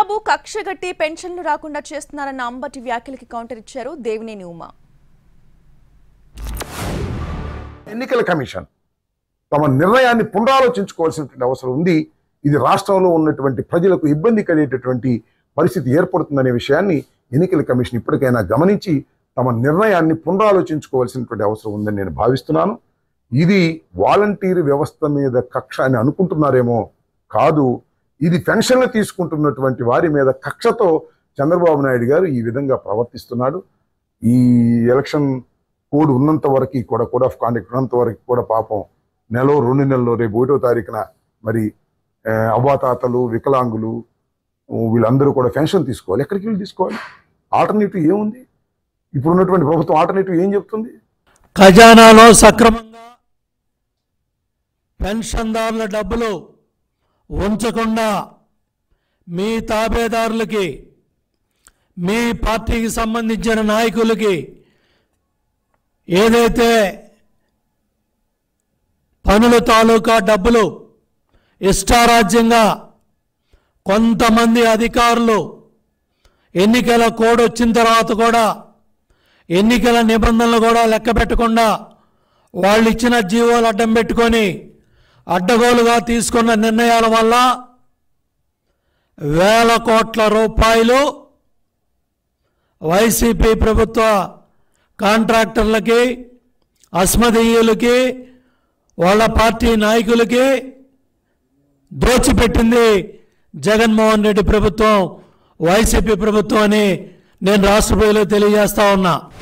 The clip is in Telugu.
చంద్రబాబు కక్షగట్టి పెన్షన్లు రాకుండా చేస్తున్నారన్న అంబటి వ్యాఖ్యలకి కౌంటర్ ఇచ్చారు దేవినేని ఉమా ఎన్నికల కమిషన్ తమ నిర్ణయాన్ని పునరాలోచించుకోవాల్సినటువంటి అవసరం ఉంది ఇది రాష్ట్రంలో ఉన్నటువంటి ప్రజలకు ఇబ్బంది కలిగేటటువంటి పరిస్థితి ఏర్పడుతుందనే విషయాన్ని ఎన్నికల కమిషన్ ఇప్పటికైనా గమనించి తమ నిర్ణయాన్ని పునరాలోచించుకోవాల్సినటువంటి అవసరం ఉందని నేను భావిస్తున్నాను ఇది వాలంటీర్ వ్యవస్థ మీద కక్ష అని అనుకుంటున్నారేమో కాదు ఇది పెన్షన్లు తీసుకుంటున్నటువంటి వారి మీద కక్షతో చంద్రబాబు నాయుడు గారు ఈ విధంగా ప్రవర్తిస్తున్నాడు ఈ ఎలక్షన్ కోడ్ ఉన్నంత వరకు కూడా కోడ్ ఆఫ్ కాండక్ట్ ఉన్నంత వరకు కూడా పాపం నెల రెండు నెలల్లో రేపు ఒకటో తారీఖున మరి ఆ, అవ్వాతాతలు వికలాంగులు ఊ, వీళ్ళందరూ కూడా పెన్షన్ తీసుకోవాలి ఎక్కడికి వెళ్ళి తీసుకోవాలి ఆల్టర్నేటివ్ ఏముంది ఇప్పుడు ఉన్నటువంటి ప్రభుత్వం ఆల్టర్నేటివ్ ఏం చెప్తుంది ఖజానాలో సక్రమంగా పెన్షన్దారుల డబ్బులు ఉంచకుండా మీ తాబేదారులకి మీ పార్టీకి సంబంధించిన నాయకులకి ఏదైతే పనుల తాలూకా డబ్బులు ఇష్టారాజ్యంగా కొంతమంది అధికారులు ఎన్నికల కోడ్ వచ్చిన తర్వాత కూడా ఎన్నికల నిబంధనలు కూడా లెక్క పెట్టకుండా వాళ్ళు ఇచ్చిన జీవోలు అడ్డం పెట్టుకొని అడ్డగోలుగా తీసుకున్న నిర్ణయాల వల్ల వేల కోట్ల రూపాయలు వైసీపీ ప్రభుత్వ కాంట్రాక్టర్లకి అస్మదీయులకి వాళ్ళ పార్టీ నాయకులకి దోచిపెట్టింది జగన్మోహన్ రెడ్డి ప్రభుత్వం వైసీపీ ప్రభుత్వం అని నేను రాష్ట్ర ప్రజలకు తెలియజేస్తా ఉన్నా